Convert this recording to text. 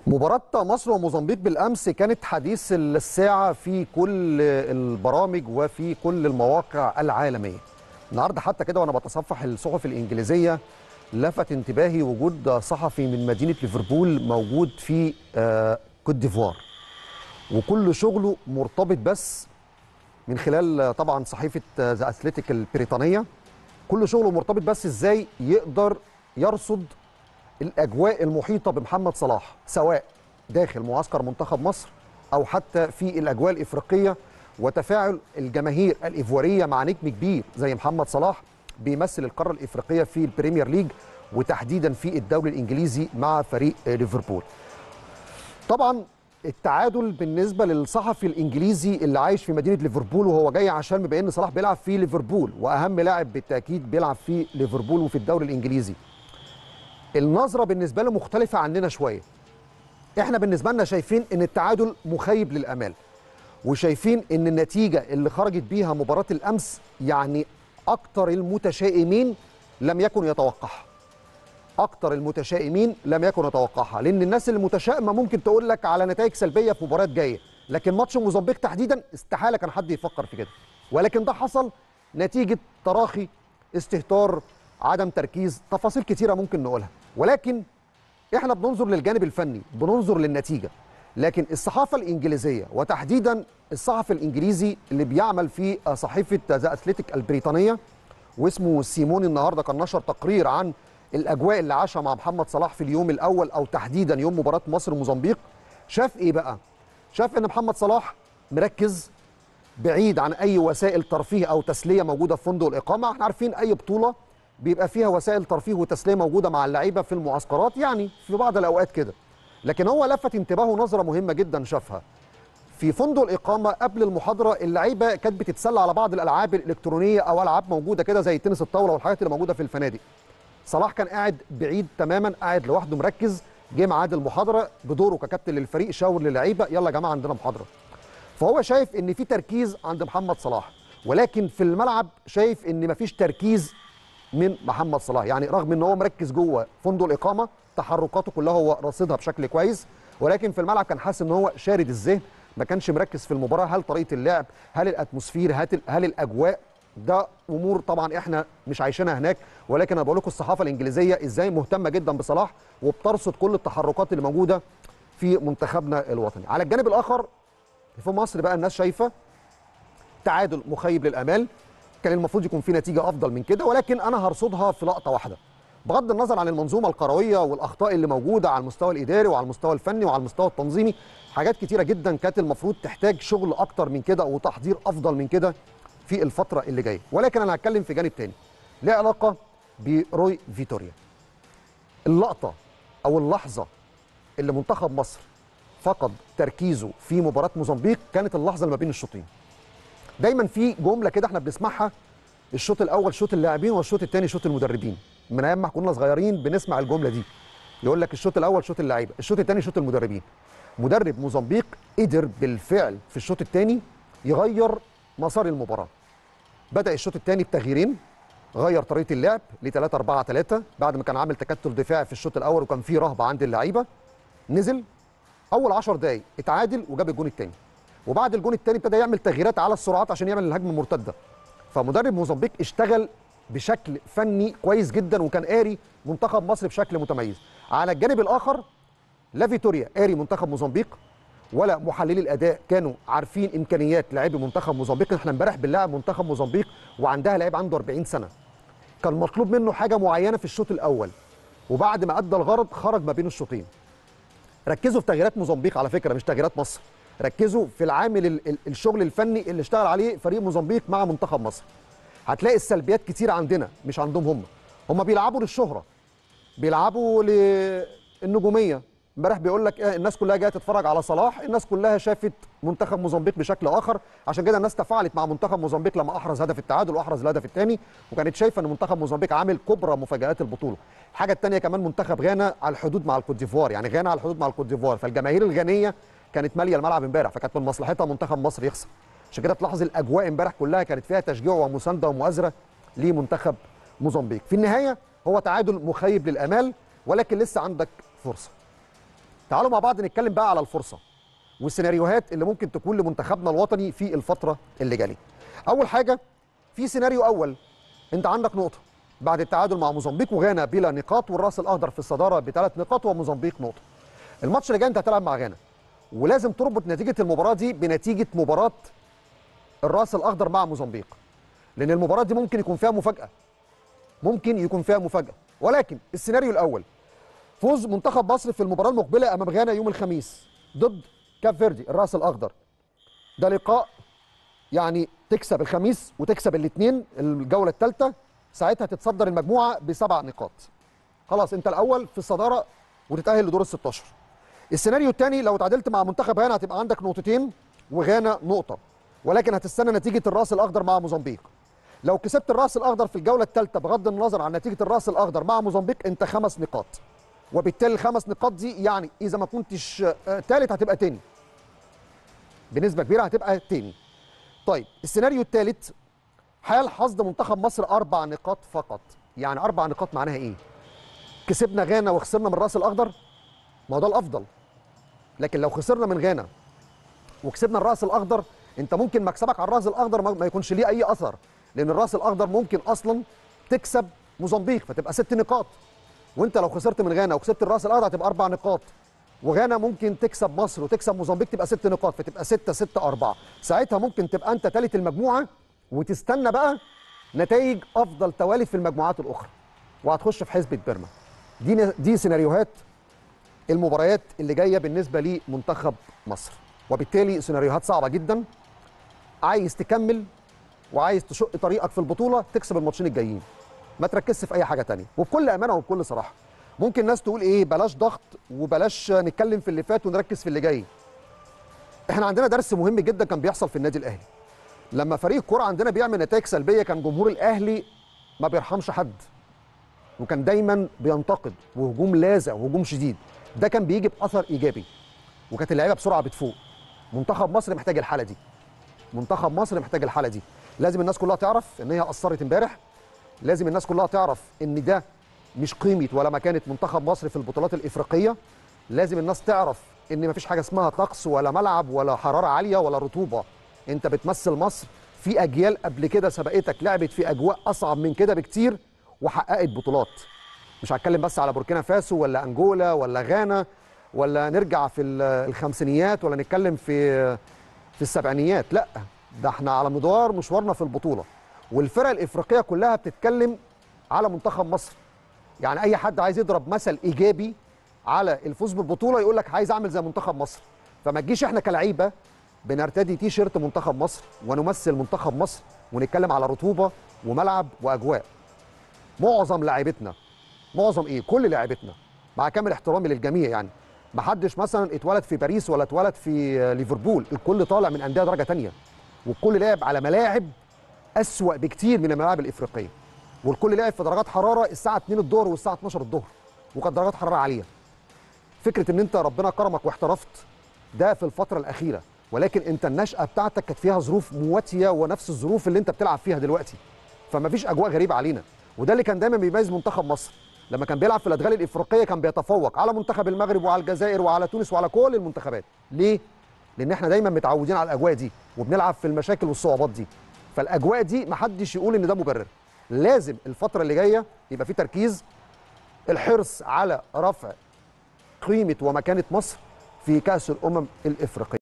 مباراة مصر وموزمبيق بالأمس كانت حديث الساعة في كل البرامج وفي كل المواقع العالمية النهاردة حتى كده وأنا بتصفح الصحف الإنجليزية لفت انتباهي وجود صحفي من مدينة ليفربول موجود في آه، كوت ديفوار وكل شغله مرتبط بس من خلال طبعا صحيفة ذا أثليتيك البريطانية كل شغله مرتبط بس ازاي يقدر يرصد الاجواء المحيطه بمحمد صلاح سواء داخل معسكر منتخب مصر او حتى في الاجواء الافريقيه وتفاعل الجماهير الايفواريه مع نجم كبير زي محمد صلاح بيمثل القاره الافريقيه في البريمير ليج وتحديدا في الدوري الانجليزي مع فريق ليفربول. طبعا التعادل بالنسبه للصحفي الانجليزي اللي عايش في مدينه ليفربول وهو جاي عشان بما ان صلاح بيلعب في ليفربول واهم لاعب بالتاكيد بيلعب في ليفربول وفي الدوري الانجليزي. النظره بالنسبه له مختلفه عننا شويه. احنا بالنسبه لنا شايفين ان التعادل مخيب للامال. وشايفين ان النتيجه اللي خرجت بيها مباراه الامس يعني اكتر المتشائمين لم يكن يتوقعها. اكتر المتشائمين لم يكن يتوقعها لان الناس المتشائمه ممكن تقول لك على نتائج سلبيه في مباريات جايه لكن ماتش موزمبيق تحديدا استحاله كان حد يفكر في كده ولكن ده حصل نتيجه تراخي استهتار عدم تركيز تفاصيل كتيره ممكن نقولها ولكن احنا بننظر للجانب الفني بننظر للنتيجه لكن الصحافه الانجليزيه وتحديدا الصحفي الانجليزي اللي بيعمل في صحيفه ذا اثليتيك البريطانيه واسمه سيموني النهارده كان نشر تقرير عن الاجواء اللي عاشها مع محمد صلاح في اليوم الاول او تحديدا يوم مباراه مصر وموزمبيق شاف ايه بقى شاف ان محمد صلاح مركز بعيد عن اي وسائل ترفيه او تسليه موجوده في فندق الاقامه احنا عارفين اي بطوله بيبقى فيها وسائل ترفيه وتسليه موجوده مع اللعيبه في المعسكرات يعني في بعض الاوقات كده لكن هو لفت انتباهه نظره مهمه جدا شافها في فندق الاقامه قبل المحاضره اللعيبه كانت بتتسلى على بعض الالعاب الالكترونيه او العاب موجوده كده زي تنس الطاوله والحاجات اللي موجوده في الفنادق صلاح كان قاعد بعيد تماما قاعد لوحده مركز جه ميعاد المحاضره بدوره ككابتن للفريق شاور للعيبه يلا يا جماعه عندنا محاضره فهو شايف ان في تركيز عند محمد صلاح ولكن في الملعب شايف ان مفيش تركيز من محمد صلاح يعني رغم ان هو مركز جوه فندق الاقامه تحركاته كلها هو راصدها بشكل كويس ولكن في الملعب كان حاسس ان هو شارد الذهن ما كانش مركز في المباراه هل طريقه اللعب هل الاتموسفير هل, هل الاجواء ده امور طبعا احنا مش عايشينها هناك ولكن انا بقول لكم الصحافه الانجليزيه ازاي مهتمه جدا بصلاح وبترصد كل التحركات اللي موجوده في منتخبنا الوطني على الجانب الاخر في مصر بقى الناس شايفه تعادل مخيب للامال كان المفروض يكون في نتيجه افضل من كده ولكن انا هرصدها في لقطه واحده بغض النظر عن المنظومه الكرويه والاخطاء اللي موجوده على المستوى الاداري وعلى المستوى الفني وعلى المستوى التنظيمي حاجات كتيره جدا كانت المفروض تحتاج شغل اكتر من كده وتحضير افضل من كده في الفتره اللي جايه ولكن انا هتكلم في جانب تاني ليه علاقه بروي فيتوريا اللقطه او اللحظه اللي منتخب مصر فقد تركيزه في مباراه موزمبيق كانت اللحظه اللي ما بين الشوطين دايما في جمله كده احنا بنسمعها الشوط الاول شوط اللاعبين والشوط الثاني شوط المدربين من ايام ما كنا صغيرين بنسمع الجمله دي يقول لك الشوط الاول شوط اللعيبه الشوط الثاني شوط المدربين مدرب موزمبيق قدر بالفعل في الشوط الثاني يغير مسار المباراه بدا الشوط الثاني بتغييرين غير طريقه اللعب ل 3 4 3 بعد ما كان عامل تكتل دفاعي في الشوط الاول وكان فيه رهبه عند اللعيبه نزل اول 10 دقائق اتعادل وجاب الجون الثاني وبعد الجون الثاني ابتدى يعمل تغييرات على السرعات عشان يعمل الهجمه المرتده فمدرب موزمبيق اشتغل بشكل فني كويس جدا وكان قاري منتخب مصر بشكل متميز على الجانب الاخر لا فيتوريا قاري منتخب موزمبيق ولا محللي الاداء كانوا عارفين امكانيات لاعبي منتخب موزمبيق احنا امبارح بنلاعب منتخب موزمبيق وعندها لاعب عنده 40 سنه كان مطلوب منه حاجه معينه في الشوط الاول وبعد ما ادى الغرض خرج ما بين الشوطين ركزوا في تغييرات موزمبيق على فكره مش تغييرات مصر ركزوا في العامل ال ال الشغل الفني اللي اشتغل عليه فريق موزمبيق مع منتخب مصر هتلاقي السلبيات كتير عندنا مش عندهم هم هم بيلعبوا للشهره بيلعبوا للنجوميه امبارح بيقول لك إيه الناس كلها جايه تتفرج على صلاح الناس كلها شافت منتخب موزمبيق بشكل اخر عشان كده الناس تفاعلت مع منتخب موزمبيق لما احرز هدف التعادل واحرز الهدف الثاني وكانت شايفه ان منتخب موزمبيق عامل كبرى مفاجات البطوله الحاجه الثانيه كمان منتخب غانا على الحدود مع الكوت ديفوار يعني غانا على الحدود مع الكوت ديفوار فالجماهير الغانيه كانت ماليه الملعب امبارح فكانت من مصلحتها منتخب مصر يخسر عشان كده تلاحظ الاجواء امبارح كلها كانت فيها تشجيع ومسانده ومؤازره لمنتخب موزمبيق في النهايه هو تعادل مخيب للامال ولكن لسه عندك فرصه تعالوا مع بعض نتكلم بقى على الفرصه والسيناريوهات اللي ممكن تكون لمنتخبنا الوطني في الفتره اللي جايه اول حاجه في سيناريو اول انت عندك نقطه بعد التعادل مع موزمبيق وغانا بلا نقاط والراس الاخضر في الصداره بثلاث نقاط وموزمبيق نقطه الماتش اللي جاي انت هتلعب مع غانا ولازم تربط نتيجه المباراه دي بنتيجه مباراه الراس الاخضر مع موزمبيق لان المباراه دي ممكن يكون فيها مفاجاه ممكن يكون فيها مفاجاه ولكن السيناريو الاول فوز منتخب مصر في المباراه المقبله امام غانا يوم الخميس ضد كاب فيردي الراس الاخضر ده لقاء يعني تكسب الخميس وتكسب الاثنين الجوله الثالثه ساعتها تتصدر المجموعه بسبع نقاط خلاص انت الاول في الصداره وتتاهل لدور ال 16 السيناريو الثاني لو تعادلت مع منتخب غانا هتبقى عندك نقطتين وغانا نقطه ولكن هتستنى نتيجه الراس الاخضر مع موزمبيق لو كسبت الراس الاخضر في الجوله الثالثه بغض النظر عن نتيجه الراس الاخضر مع موزمبيق انت خمس نقاط وبالتالي الخمس نقاط دي يعني اذا ما كنتش ثالث هتبقى تاني بنسبه كبيره هتبقى تاني طيب السيناريو الثالث حال حصد منتخب مصر اربع نقاط فقط يعني اربع نقاط معناها ايه كسبنا غانا وخسرنا من الراس الاخضر ما هو ده الافضل لكن لو خسرنا من غانا وكسبنا الراس الاخضر انت ممكن مكسبك على الراس الاخضر ما يكونش ليه اي اثر لان الراس الاخضر ممكن اصلا تكسب موزمبيق فتبقى ست نقاط وانت لو خسرت من غانا وكسبت الراس الاخضر هتبقى اربع نقاط وغانا ممكن تكسب مصر وتكسب موزمبيق تبقى ست نقاط فتبقى ستة ستة أربعة ساعتها ممكن تبقى أنت ثالث المجموعة وتستنى بقى نتائج أفضل توالي في المجموعات الأخرى وهتخش في حسبة بيرما دي دي سيناريوهات المباريات اللي جايه بالنسبه لمنتخب مصر وبالتالي سيناريوهات صعبه جدا عايز تكمل وعايز تشق طريقك في البطوله تكسب الماتشين الجايين ما تركزش في اي حاجه تانية وبكل امانه وبكل صراحه ممكن ناس تقول ايه بلاش ضغط وبلاش نتكلم في اللي فات ونركز في اللي جاي احنا عندنا درس مهم جدا كان بيحصل في النادي الاهلي لما فريق الكوره عندنا بيعمل نتائج سلبيه كان جمهور الاهلي ما بيرحمش حد وكان دايما بينتقد وهجوم لاذع وهجوم شديد ده كان بيجي باثر ايجابي وكانت اللعيبه بسرعه بتفوق منتخب مصر محتاج الحاله دي منتخب مصر محتاج الحاله دي لازم الناس كلها تعرف ان هي قصرت امبارح لازم الناس كلها تعرف ان ده مش قيمه ولا مكانه منتخب مصر في البطولات الافريقيه لازم الناس تعرف ان مفيش حاجه اسمها طقس ولا ملعب ولا حراره عاليه ولا رطوبه انت بتمثل مصر في اجيال قبل كده سبقتك لعبت في اجواء اصعب من كده بكتير وحققت بطولات مش هتكلم بس على بوركينا فاسو ولا انجولا ولا غانا ولا نرجع في الخمسينيات ولا نتكلم في في السبعينيات لا ده احنا على مدار مشوارنا في البطوله والفرق الافريقيه كلها بتتكلم على منتخب مصر يعني اي حد عايز يضرب مثل ايجابي على الفوز بالبطوله يقول لك عايز اعمل زي منتخب مصر فما تجيش احنا كلعيبه بنرتدي تي شيرت منتخب مصر ونمثل منتخب مصر ونتكلم على رطوبه وملعب واجواء معظم لاعيبتنا معظم ايه كل لاعيبتنا مع كامل احترامي للجميع يعني ما حدش مثلا اتولد في باريس ولا اتولد في ليفربول الكل طالع من انديه درجه ثانيه والكل لعب على ملاعب اسوا بكتير من الملاعب الافريقيه والكل لعب في درجات حراره الساعه 2 الظهر والساعه 12 الظهر وكانت درجات حراره عاليه فكره ان انت ربنا كرمك واحترفت ده في الفتره الاخيره ولكن انت النشاه بتاعتك كانت فيها ظروف مواتيه ونفس الظروف اللي انت بتلعب فيها دلوقتي فما فيش اجواء غريبه علينا وده اللي كان دايما بيميز منتخب مصر لما كان بيلعب في الادغال الافريقيه كان بيتفوق على منتخب المغرب وعلى الجزائر وعلى تونس وعلى كل المنتخبات ليه لان احنا دايما متعودين على الاجواء دي وبنلعب في المشاكل والصعوبات دي فالاجواء دي محدش يقول ان ده مبرر لازم الفتره اللي جايه يبقى في تركيز الحرص على رفع قيمه ومكانه مصر في كاس الامم الافريقيه